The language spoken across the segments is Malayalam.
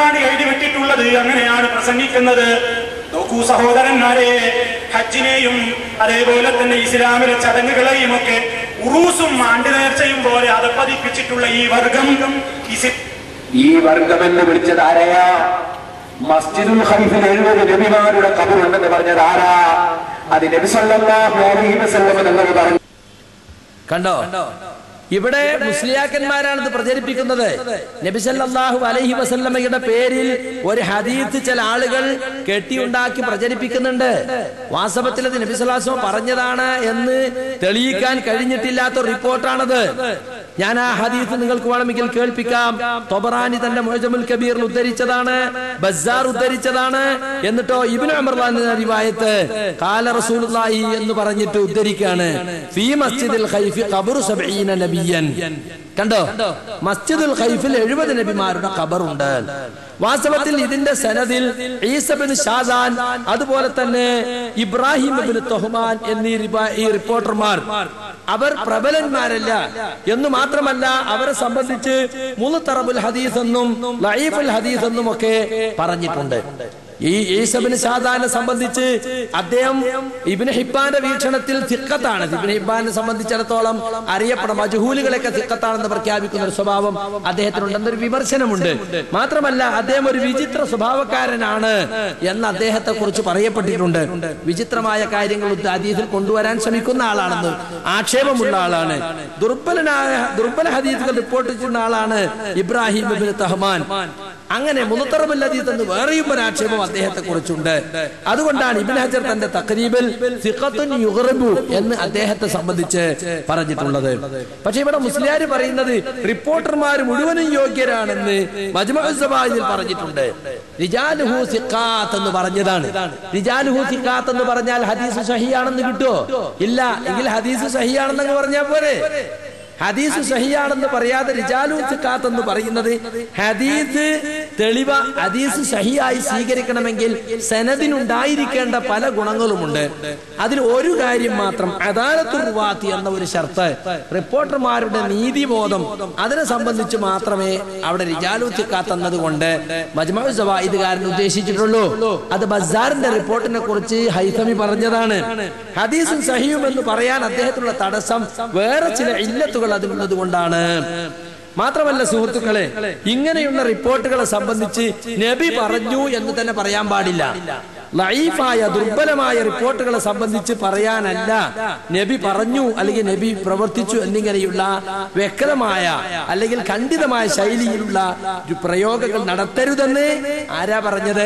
എന്നാണ് എഴുതി വിട്ടിട്ടുള്ളത് അങ്ങനെയാണ് പ്രസംഗിക്കുന്നത് നോക്കൂ സഹോദരന്മാരെ ഹജ്ജിനെയും അതേപോലെ തന്നെ ഇസ്ലാമിലെ ചടങ്ങുകളെയും ഒക്കെ ഉറൂസും ആണ്ട് നേർച്ചയും പോലെ അതപ്പതിപ്പിച്ചിട്ടുള്ള ഈ വർഗം ഇസ് ഈ വർഗമെന്ന് വിളിച്ചത് ആരെയാ മസ്ജിദുൽ ഖൈഫിൽ എഴുപത് നബിമാരുടെ കബറുണ്ടെന്ന് പറഞ്ഞത് ആരാ അത് നബി സല്ലല്ലാഹു അലൈഹി വസല്ലം എന്നവർ പറഞ്ഞു കണ്ടോ ഇവിടെ മുസ്ലിയാക്കന്മാരാണ് ഇത് പ്രചരിപ്പിക്കുന്നത് നബിസല്ലാഹു അലൈഹി വസല്ലമയുടെ പേരിൽ ഒരു ഹദീത്ത് ചില ആളുകൾ കെട്ടിയുണ്ടാക്കി പ്രചരിപ്പിക്കുന്നുണ്ട് വാസ്തവത്തിൽ അത് നബിസല്ലാസ്വം പറഞ്ഞതാണ് എന്ന് തെളിയിക്കാൻ കഴിഞ്ഞിട്ടില്ലാത്ത ഒരു റിപ്പോർട്ടാണത് ഞാൻ ആ ഹദീത്ത് നിങ്ങൾക്ക് വേണമെങ്കിൽ കേൾപ്പിക്കാം തൊബറാനി തന്റെ മൊഴജമുൽ കബീറിൽ ഉദ്ധരിച്ചതാണ് ബസാർ ഉദ്ധരിച്ചതാണ് എന്നിട്ടോ ഇബ്നു അമർലാൻ റിവായത്ത് കാല റസൂലുള്ളാഹി എന്ന് പറഞ്ഞിട്ട് ഉദ്ധരിക്കാണ് ഫീ മസ്ജിദിൽ ഖൈഫി ഖബറു സബഈന നബിയൻ കണ്ടോ മസ്ജിദുൽ ഖൈഫിൽ എഴുപത് നബിമാരുടെ ഖബറുണ്ട് വാസ്തവത്തിൽ ഇതിന്റെ സനദിൽ ഈസബിൻ ഷാദാൻ അതുപോലെ തന്നെ ഇബ്രാഹിം ബിൻ തൊഹ്മാൻ എന്നീ റിപ്പ- ഈ റിപ്പോർട്ടർമാർ അവർ പ്രബലന്മാരല്ല എന്ന് മാത്രമല്ല അവരെ സംബന്ധിച്ച് മുളുത്തറബുൽ ഹദീസ് എന്നും ലൈഫുൽ ഹദീസ് എന്നും ഒക്കെ പറഞ്ഞിട്ടുണ്ട് ഈ ഈസബിന് ഷാദാനെ സംബന്ധിച്ച് അദ്ദേഹം ഇബിന് ഹിബാന്റെ വീക്ഷണത്തിൽ തിക്കത്താണ് ഇബിന് ഹിബാനെ സംബന്ധിച്ചിടത്തോളം അറിയപ്പെടും മജഹൂലുകളൊക്കെ തിക്കത്താണെന്ന് പ്രഖ്യാപിക്കുന്ന ഒരു സ്വഭാവം അദ്ദേഹത്തിനുണ്ടെന്നൊരു വിമർശനമുണ്ട് മാത്രമല്ല അദ്ദേഹം ഒരു വിചിത്ര സ്വഭാവക്കാരനാണ് എന്ന് അദ്ദേഹത്തെ കുറിച്ച് പറയപ്പെട്ടിട്ടുണ്ട് വിചിത്രമായ കാര്യങ്ങൾ ഹദീസിൽ കൊണ്ടുവരാൻ ശ്രമിക്കുന്ന ആളാണെന്ന് ആക്ഷേപമുള്ള ആളാണ് ദുർബലനായ ദുർബല ഹദീസുകൾ റിപ്പോർട്ട് ചെയ്യുന്ന ആളാണ് ഇബ്രാഹിം ഇബ്നു തഹ്മാൻ അങ്ങനെ മുനത്തറബുൽ ഹദീസ് എന്ന് വേറെയും ഒരു ആക്ഷേപം അദ്ദേഹത്തെ കുറിച്ചുണ്ട് അതുകൊണ്ടാണ് ഇബ്നു ഹജർ തന്റെ തക്രീബിൽ സിഖത്തുൻ യുഗ്റബു എന്ന് അദ്ദേഹത്തെ സംബന്ധിച്ച് പറഞ്ഞിട്ടുള്ളത് പക്ഷെ ഇവിടെ മുസ്ലിയാർ പറയുന്നത് റിപ്പോർട്ടർമാർ മുഴുവനും യോഗ്യരാണെന്ന് മജ്മഉസ് സവാഹിദിൽ പറഞ്ഞിട്ടുണ്ട് റിജാലുഹു സിഖാത്ത് എന്ന് പറഞ്ഞതാണ് റിജാലുഹു സിഖാത്ത് എന്ന് പറഞ്ഞാൽ ഹദീസ് സഹിയാണെന്ന് കിട്ടുമോ ഇല്ല എങ്കിൽ ഹദീസ് സഹിയാണെന്ന് പറഞ്ഞാൽ പോരെ ഹദീസ് സഹിയാണെന്ന് പറയാതെ റിജാലു സിക്കാത്ത് എന്ന് പറയുന്നത് ഹദീസ് തെളിവ ഹദീസ് സഹിയായി സ്വീകരിക്കണമെങ്കിൽ സനദിനുണ്ടായിരിക്കേണ്ട പല ഗുണങ്ങളുമുണ്ട് അതിൽ ഒരു കാര്യം മാത്രം അദാലത്തുർവാത്തി എന്ന ഒരു ഷർത്ത് റിപ്പോർട്ടർമാരുടെ നീതിബോധം അതിനെ സംബന്ധിച്ച് മാത്രമേ അവിടെ റിജാലു സിക്കാത്ത് എന്നതുകൊണ്ട് മജ്മു ജവായിദുകാരൻ ഉദ്ദേശിച്ചിട്ടുള്ളൂ അത് ബസാറിന്റെ റിപ്പോർട്ടിനെ കുറിച്ച് ഹൈസമി പറഞ്ഞതാണ് ഹദീസും സഹിയും എന്ന് പറയാൻ അദ്ദേഹത്തിനുള്ള തടസ്സം വേറെ ചില ഇല്ലത്തുകൾ അതിലുള്ളത് കൊണ്ടാണ് മാത്രമല്ല സുഹൃത്തുക്കളെ ഇങ്ങനെയുള്ള റിപ്പോർട്ടുകളെ സംബന്ധിച്ച് നബി പറഞ്ഞു എന്ന് തന്നെ പറയാൻ പാടില്ല ലൈഫായ ദുർബലമായ റിപ്പോർട്ടുകളെ സംബന്ധിച്ച് പറയാനല്ല നബി പറഞ്ഞു അല്ലെങ്കിൽ നബി പ്രവർത്തിച്ചു എന്നിങ്ങനെയുള്ള വ്യക്തമായ അല്ലെങ്കിൽ ഖണ്ഡിതമായ ശൈലിയിലുള്ള ഒരു പ്രയോഗങ്ങൾ നടത്തരുതെന്ന് ആരാ പറഞ്ഞത്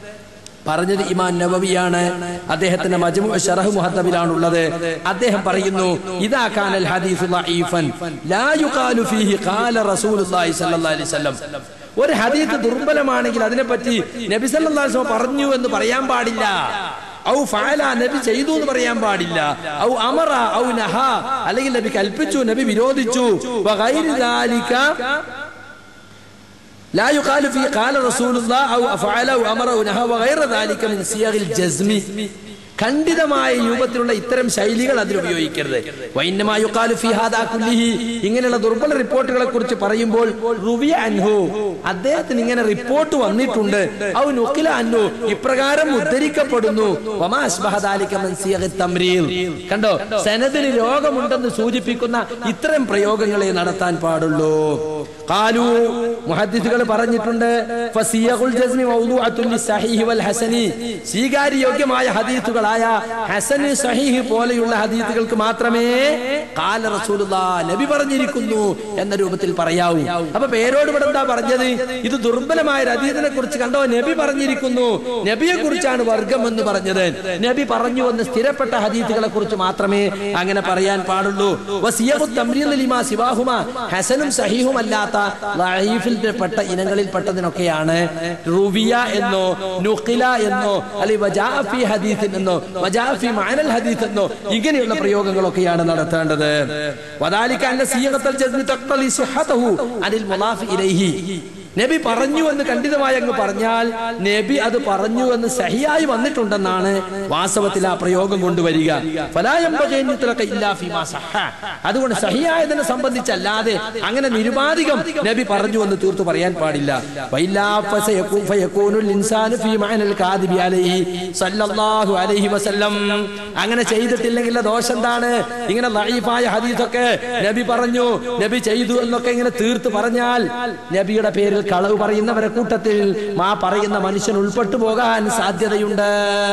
പറഞ്ഞത് ഇമാൻ നവവിയാണ് അദ്ദേഹത്തിന്റെ മജ്മു ഷറഹ് മുഹദ്ദബിലാണുള്ളത് അദ്ദേഹം പറയുന്നു ഇദാ കാനൽ ഹദീസു ദഈഫൻ ലാ യുഖാലു ഫീഹി ഖാല റസൂലുള്ളാഹി സ്വല്ലല്ലാഹി അലൈഹി വസല്ലം ഒരു ഹദീസ് ദുർബലമാണെങ്കിൽ അതിനെപ്പറ്റി നബി സല്ലല്ലാഹു അലൈഹി വസല്ലം പറഞ്ഞു എന്ന് പറയാൻ പാടില്ല ഔ ഫഅല നബി ചെയ്തു എന്ന് പറയാൻ പാടില്ല ഔ അമറ ഔ നഹ അല്ലെങ്കിൽ നബി കൽപ്പിച്ചു നബി വിരോധിച്ചു വഗൈരി ദാലിക لا يقال فيه قال رسول الله أو أفعل أو أمر أو نهى وغير ذلك من صيغ الجزم ഖണ്ഡിതമായ രൂപത്തിലുള്ള ഇത്തരം ശൈലികൾ അതിൽ ഉപയോഗിക്കരുത് വൈന്നമായുക്കാലു ഫി ഹാദാ കുല്ലിഹി ഇങ്ങനെയുള്ള ദുർബല റിപ്പോർട്ടുകളെ കുറിച്ച് പറയുമ്പോൾ റുവിയ അൻഹു അദ്ദേഹത്തിന് ഇങ്ങനെ റിപ്പോർട്ട് വന്നിട്ടുണ്ട് ഔ നുക്കില അൻഹു ഇപ്രകാരം ഉദ്ധരിക്കപ്പെടുന്നു വമാ അസ്ബഹ ദാലിക മിൻ സിയഗി തംരീൽ കണ്ടോ സനദിന് രോഗമുണ്ടെന്ന് സൂചിപ്പിക്കുന്ന ഇത്തരം പ്രയോഗങ്ങളെ നടത്താൻ പാടുള്ളൂ ഖാലു മുഹദ്ദിസുകൾ പറഞ്ഞിട്ടുണ്ട് ഫസിയഖുൽ ജസ്മി മൗദൂഅത്തുൻ ലിസ്സഹീഹി വൽ ഹസനി സ്വീകാര്യയോഗ്യമായ ഹദീസുകളായ ഹസന് സഹീഹ് പോലെയുള്ള ഹദീസുകൾക്ക് മാത്രമേ കാല റസൂലുള്ളാ നബി പറഞ്ഞിരിക്കുന്നു എന്ന രൂപത്തിൽ പറയാവൂ അപ്പൊ പേരോട് ഇവിടെ എന്താ പറഞ്ഞത് ഇത് ദുർബലമായ ഒരു ഹദീസിനെ കുറിച്ച് കണ്ടോ നബി പറഞ്ഞിരിക്കുന്നു നബിയെ കുറിച്ചാണ് വർഗം എന്ന് പറഞ്ഞത് നബി പറഞ്ഞു എന്ന് സ്ഥിരപ്പെട്ട ഹദീസുകളെ കുറിച്ച് മാത്രമേ അങ്ങനെ പറയാൻ പാടുള്ളൂ വസിയഖു തംരീൽ ലിമാ സിവാഹുമ ഹസനും സഹീഹും അല്ലാത്ത ലഈഫിൽ പെട്ട ഇനങ്ങളിൽ പെട്ടതിനൊക്കെയാണ് റുവിയ എന്നോ നുഖില എന്നോ അല്ലെങ്കിൽ വജാ ഫി ഹദീസിൻ എന്നോ വജാ ഫി മഅനൽ ഹദീസ് എന്നോ ഇങ്ങനെയുള്ള പ്രയോഗങ്ങളൊക്കെയാണ് നടത്തേണ്ടത് വദാലിക അന്ന സിയഖത്തുൽ ജസ്മി തഖ്തലി സിഹ്ഹതഹു അനിൽ മുലാഫ് ഇലൈഹി നബി പറഞ്ഞു എന്ന് ഖണ്ഡിതമായി അങ്ങ് പറഞ്ഞാൽ നബി അത് പറഞ്ഞു എന്ന് സഹിയായി വന്നിട്ടുണ്ടെന്നാണ് വാസ്തവത്തിൽ ആ പ്രയോഗം കൊണ്ടുവരിക ഫലായംബകേന്ദ്രത്തിലൊക്കെ ഇല്ലാ ഫീമാ സഹ. അതുകൊണ്ട് സഹിയായതിനെ സംബന്ധിച്ചല്ലാതെ അങ്ങനെ നിരുപാധികം നബി പറഞ്ഞു എന്ന് തീർത്തു പറയാൻ പാടില്ല വൈല്ലാ ഫസയകൂ- ഫയകൂനുൽ ഇൻസാനു ഫീ മഅനൽ കാദിബി അലൈഹി സല്ലല്ലാഹു അലൈഹി വസല്ലം അങ്ങനെ ചെയ്തിട്ടില്ലെങ്കിൽ ദോഷം എന്താണ് ഇങ്ങനെ ലഈഫായ ഹദീസൊക്കെ നബി പറഞ്ഞു നബി ചെയ്തു എന്നൊക്കെ ഇങ്ങനെ തീർത്ത് പറഞ്ഞാൽ നബിയുടെ പേരിൽ കളവ് പറയുന്നവരെ കൂട്ടത്തിൽ ആ പറയുന്ന മനുഷ്യൻ ഉൾപ്പെട്ടു പോകാൻ സാധ്യതയുണ്ട്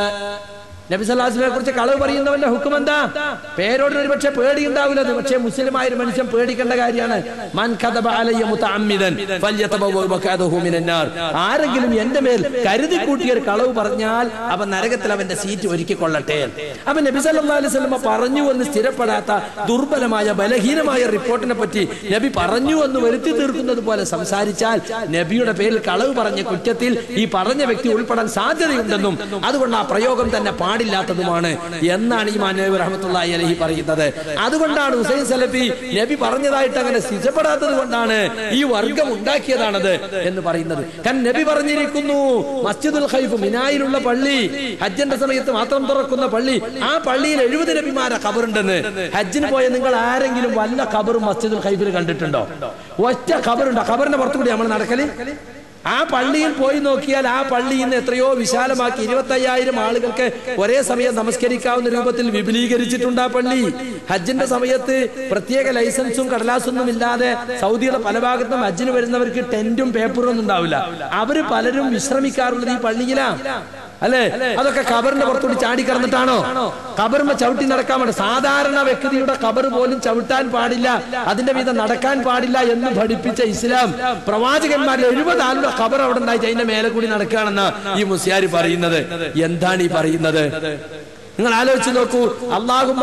നബി സല്ലാസിനെ കുറിച്ച് കളവ് പറയുന്നവന്റെ ഹുക്കും എന്താ പേരോട് ഒരു പക്ഷെ പേടി ഉണ്ടാവില്ല അത് പക്ഷേ മുസ്ലിമായ ഒരു മനുഷ്യൻ പേടിക്കേണ്ട കാര്യമാണ് മൻ കദബ അലയ്യ മുതഅമ്മിദൻ ഫല്യതബവ്വ മഖഅദഹു മിനൻ നാർ ആരെങ്കിലും എന്റെ മേൽ കരുതി കൂട്ടിയ ഒരു കളവ് പറഞ്ഞാൽ അവൻ നരകത്തിൽ അവന്റെ സീറ്റ് ഒരുക്കി കൊള്ളട്ടെ അപ്പൊ നബി സല്ലല്ലാഹു അലൈഹി വസല്ലമ പറഞ്ഞു എന്ന് സ്ഥിരപ്പെടാത്ത ദുർബലമായ ബലഹീനമായ റിപ്പോർട്ടിനെ പറ്റി നബി പറഞ്ഞു എന്ന് വരുത്തി തീർക്കുന്നത് പോലെ സംസാരിച്ചാൽ നബിയുടെ പേരിൽ കളവ് പറഞ്ഞ കുറ്റത്തിൽ ഈ പറഞ്ഞ വ്യക്തി ഉൾപ്പെടാൻ സാധ്യതയുണ്ടെന്നും അതുകൊണ്ട് ആ പ്രയോഗം തന്നെ പാടില്ലാത്തതുമാണ് എന്നാണ് ഈ മാനവ റഹ്മത്തുള്ളാഹി അലഹി പറയുന്നത് അതുകൊണ്ടാണ് ഹുസൈൻ സലഫി നബി പറഞ്ഞതായിട്ട് അങ്ങനെ സ്ഥിരപ്പെടാത്തത് കൊണ്ടാണ് ഈ വർഗം ഉണ്ടാക്കിയതാണത് എന്ന് പറയുന്നത് കാരണം നബി പറഞ്ഞിരിക്കുന്നു മസ്ജിദുൽ ഖൈഫ് മിനായിലുള്ള പള്ളി ഹജ്ജിന്റെ സമയത്ത് മാത്രം തുറക്കുന്ന പള്ളി ആ പള്ളിയിൽ എഴുപത് നബിമാരെ ഖബറുണ്ടെന്ന് ഹജ്ജിന് പോയ നിങ്ങൾ ആരെങ്കിലും വല്ല ഖബറും മസ്ജിദുൽ ഖൈഫിൽ കണ്ടിട്ടുണ്ടോ ഒറ്റ ഖബറുണ്ടോ ഖബറിന്റെ പുറത്തുകൂടി നമ്മൾ നടക്കല് ആ പള്ളിയിൽ പോയി നോക്കിയാൽ ആ പള്ളിയിൽ നിന്ന് എത്രയോ വിശാലമാക്കി ഇരുപത്തയ്യായിരം ആളുകൾക്ക് ഒരേ സമയം നമസ്കരിക്കാവുന്ന രൂപത്തിൽ വിപുലീകരിച്ചിട്ടുണ്ട് ആ പള്ളി ഹജ്ജിന്റെ സമയത്ത് പ്രത്യേക ലൈസൻസും കടലാസൊന്നും ഇല്ലാതെ സൗദിയുടെ പല ഭാഗത്തും ഹജ്ജിന് വരുന്നവർക്ക് ടെന്റും പേപ്പറും ഒന്നും ഉണ്ടാവില്ല അവര് പലരും വിശ്രമിക്കാറുള്ളത് ഈ പള്ളിയിലാ അല്ലേ അതൊക്കെ കബറിന്റെ പുറത്തോട്ട് ചാടി കിടന്നിട്ടാണോ കബറുമ്പോ ചവിട്ടി നടക്കാൻ പാടില്ല സാധാരണ വ്യക്തിയുടെ കബർ പോലും ചവിട്ടാൻ പാടില്ല അതിന്റെ വീതം നടക്കാൻ പാടില്ല എന്ന് പഠിപ്പിച്ച ഇസ്ലാം പ്രവാചകന്മാരിൽ എഴുപത് ആളുടെ ഖബർ അവിടെ ഉണ്ടായി അതിന്റെ മേലെ കൂടി നടക്കുകയാണെന്ന് ഈ മുസ്യാരി പറയുന്നത് എന്താണ് ഈ പറയുന്നത് നിങ്ങൾ ആലോചിച്ച് നോക്കൂ അള്ളാഹും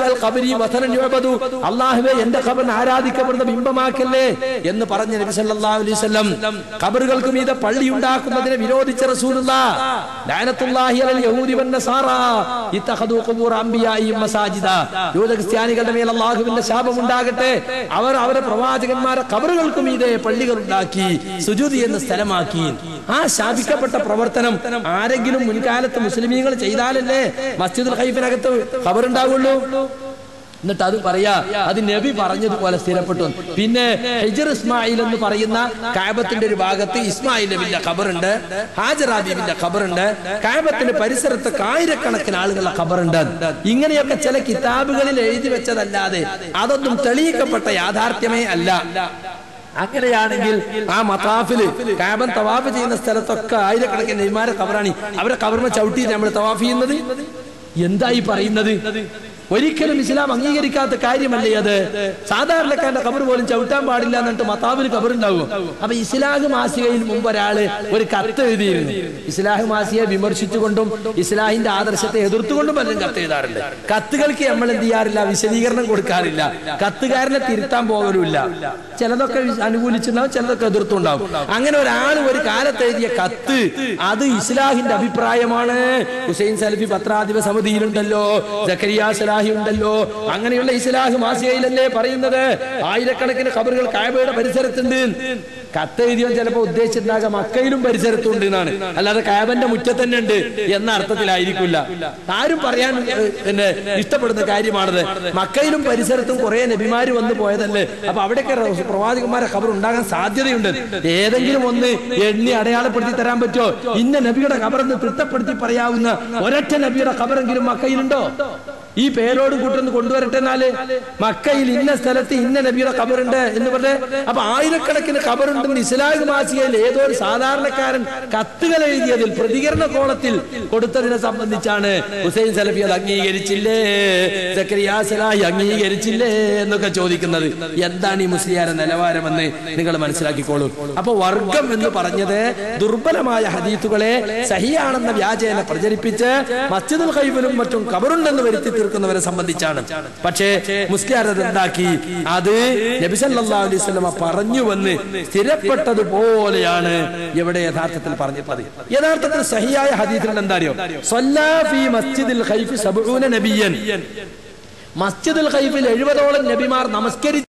അള്ളാഹുവെ എന്റെ ഖബറിനെ ആരാധിക്കപ്പെടുന്ന ബിംബമാക്കല്ലേ എന്ന് പറഞ്ഞ നബി സല്ലല്ലാഹു അലൈഹി വസല്ലം ഖബറുകൾക്ക് മീതെ പള്ളി ഉണ്ടാക്കുന്നതിനെ വിരോധിച്ച റസൂലുള്ളാഹ് ലഅനത്തുല്ലാഹി അലൽ യഹൂദി വൻ നസാറ ഇത്തഖദു ഖുബൂർ അംബിയാഇ മസാജിദ യൂത ക്രിസ്ത്യാനികളുടെ മേൽ അള്ളാഹുവിന്റെ ശാപം ഉണ്ടാകട്ടെ അവർ അവരുടെ പ്രവാചകന്മാരെ ഖബറുകൾക്ക് മീതെ പള്ളികൾ ഉണ്ടാക്കി സുജൂദി എന്ന സ്ഥലമാക്കി ആ ശാപിക്കപ്പെട്ട പ്രവർത്തനം ആരെങ്കിലും മുൻകാലത്ത് മുസ്ലിമീങ്ങൾ ചെയ്താലല്ലേ മസ്ജിദുൽ ഖൈഫിനകത്ത് ഖബറുണ്ടാവുള്ളൂ എന്നിട്ട് അത് പറയാ അത് നബി പറഞ്ഞതുപോലെ സ്ഥിരപ്പെട്ടു പിന്നെ ഹിജർ ഇസ്മായിൽ എന്ന് പറയുന്ന കാബത്തിന്റെ ഒരു ഭാഗത്ത് ഇസ്മായിൽ നബിന്റെ ഖബറുണ്ട് ഹാജറാ ബീബിന്റെ ഖബറുണ്ട് കാബത്തിന്റെ പരിസരത്ത് ആയിരക്കണക്കിന് ആളുകളുടെ ഖബറുണ്ട് ഇങ്ങനെയൊക്കെ ചില കിതാബുകളിൽ എഴുതി വെച്ചതല്ലാതെ അതൊന്നും തെളിയിക്കപ്പെട്ട യാഥാർത്ഥ്യമേ അല്ല അങ്ങനെയാണെങ്കിൽ ആ മതാഫില് കാബൻ തവാഫ് ചെയ്യുന്ന സ്ഥലത്തൊക്കെ ആയിരക്കണക്കിന് നെയ്മാരെ കബറാണി അവരെ കബറിനെ ചവിട്ടി നമ്മൾ തവാഫ് ചെയ്യുന്നത് എന്തായി പറയുന്നത് ഒരിക്കലും ഇസ്ലാം അംഗീകരിക്കാത്ത കാര്യമല്ലേ അത് സാധാരണക്കാരന്റെ കബർ പോലും ചവിട്ടാൻ പാടില്ല എന്നിട്ട് മതാബിന് കബറുണ്ടാവും അപ്പൊ ഇസ്ലാഹ് മാസികയിൽ മുമ്പ് ഒരാള് ഒരു കത്ത് എഴുതിയിരുന്നു ഇസ്ലാഹ് മാസികയെ വിമർശിച്ചുകൊണ്ടും ഇസ്ലാഹിന്റെ ആദർശത്തെ എതിർത്തുകൊണ്ടും പലരും കത്ത് എഴുതാറുണ്ട് കത്തുകൾക്ക് നമ്മൾ എന്ത് ചെയ്യാറില്ല വിശദീകരണം കൊടുക്കാറില്ല കത്തുകാരനെ തിരുത്താൻ പോകലുമില്ല ചിലതൊക്കെ വി- അനുകൂലിച്ചിട്ടുണ്ടാവും ചിലതൊക്കെ എതിർത്തുണ്ടാവും അങ്ങനെ ഒരാൾ ഒരു കാലത്ത് എഴുതിയ കത്ത് അത് ഇസ്ലാഹിന്റെ അഭിപ്രായമാണ് ഹുസൈൻ സലഫി പത്രാധിപ സമിതിയിലുണ്ടല്ലോ ജക്കരിയ സലാഹി ഉണ്ടല്ലോ അങ്ങനെയുള്ള ഇസ്ലാഹ് മാസികയിലല്ലേ പറയുന്നത് ആയിരക്കണക്കിന് ഖബറുകൾ കായബയുടെ പരിസരത്തുണ്ട് കത്ത് എഴുതിയവൻ ചിലപ്പോ ഉദ്ദേശിച്ചിട്ടുണ്ടാകാം മക്കയിലും പരിസരത്തുണ്ട് എന്നാണ് അല്ലാതെ കായബന്റെ മുറ്റത്ത് തന്നെ ഉണ്ട് എന്ന അർത്ഥത്തിലായിരിക്കില്ല ആരും പറയാൻ ഏഹ്, പിന്നെ ഇഷ്ടപ്പെടുന്ന കാര്യമാണത് മക്കയിലും പരിസരത്തും കുറെ നബിമാര് വന്നു പോയതല്ലേ അപ്പൊ അവിടെയൊക്കെ റ- പ്രവാചകന്മാരെ ഖബർ ഉണ്ടാകാൻ സാധ്യതയുണ്ട് ഏതെങ്കിലും ഒന്ന് എണ്ണി അടയാളപ്പെടുത്തി തരാൻ പറ്റോ ഇന്ന നബിയുടെ ഖബറെന്ന് തിട്ടപ്പെടുത്തി പറയാവുന്ന ഒരൊറ്റ നബിയുടെ ഖബറെങ്കിലും മക്കയിലുണ്ടോ ഈ പേരോട് കൂട്ടൊന്ന് കൊണ്ടുവരട്ടെ എന്നാല് മക്കയിൽ ഇന്ന സ്ഥലത്ത് ഇന്ന നബിയുടെ ഖബറുണ്ട് എന്ന് പറഞ്ഞ് അപ്പൊ ആയിരക്കണക്കിന് ഖബറുണ്ടെന്ന് ഇസ്ലാം മാസികയിൽ ഏതോ ഒരു സാധാരണക്കാരൻ കത്തുകൾ എഴുതിയതിൽ പ്രതികരണ കോളത്തിൽ കൊടുത്തതിനെ സംബന്ധിച്ചാണ് ഹുസൈൻ സലഫി അത് അംഗീകരിച്ചില്ലേ സക്കരിയ സലാഹി അംഗീകരിച്ചില്ലേ എന്നൊക്കെ ചോദിക്കുന്നത് എന്താണ് ഈ മുസ്ലിയാര നിലവാരമെന്ന് നിങ്ങൾ മനസ്സിലാക്കിക്കോളൂ അപ്പൊ വർഗം എന്ന് പറഞ്ഞത് ദുർബലമായ ഹദീത്തുകളെ സഹിയാണെന്ന വ്യാജേന പ്രചരിപ്പിച്ച് മസ്ജിദുൽ ഖൈബിലും മറ്റും കബറുണ്ടെന്ന് വരുത്തി തീർക്കുന്നവരെ സംബന്ധിച്ചാണ് പക്ഷേ മുസ്ലിയാർ അത് എന്താക്കി അത് നബി സല്ലല്ലാഹു അലൈഹി വസല്ലമ പറഞ്ഞു വന്ന് സ്ഥിരപ്പെട്ടതുപോലെയാണ് ഇവിടെ യഥാർത്ഥത്തിൽ പറഞ്ഞിട്ടുള്ളത് യഥാർത്ഥത്തിൽ സഹിയായ ഹദീസിൽ എന്താ അറിയോ സ്വല്ലാ ഫീ മസ്ജിദിൽ ഖൈഫ് സബ്ഊന നബിയൻ മസ്ജിദുൽ ഖൈഫിൽ എഴുപതോളം നബിമാർ നമസ്കരിച്ചു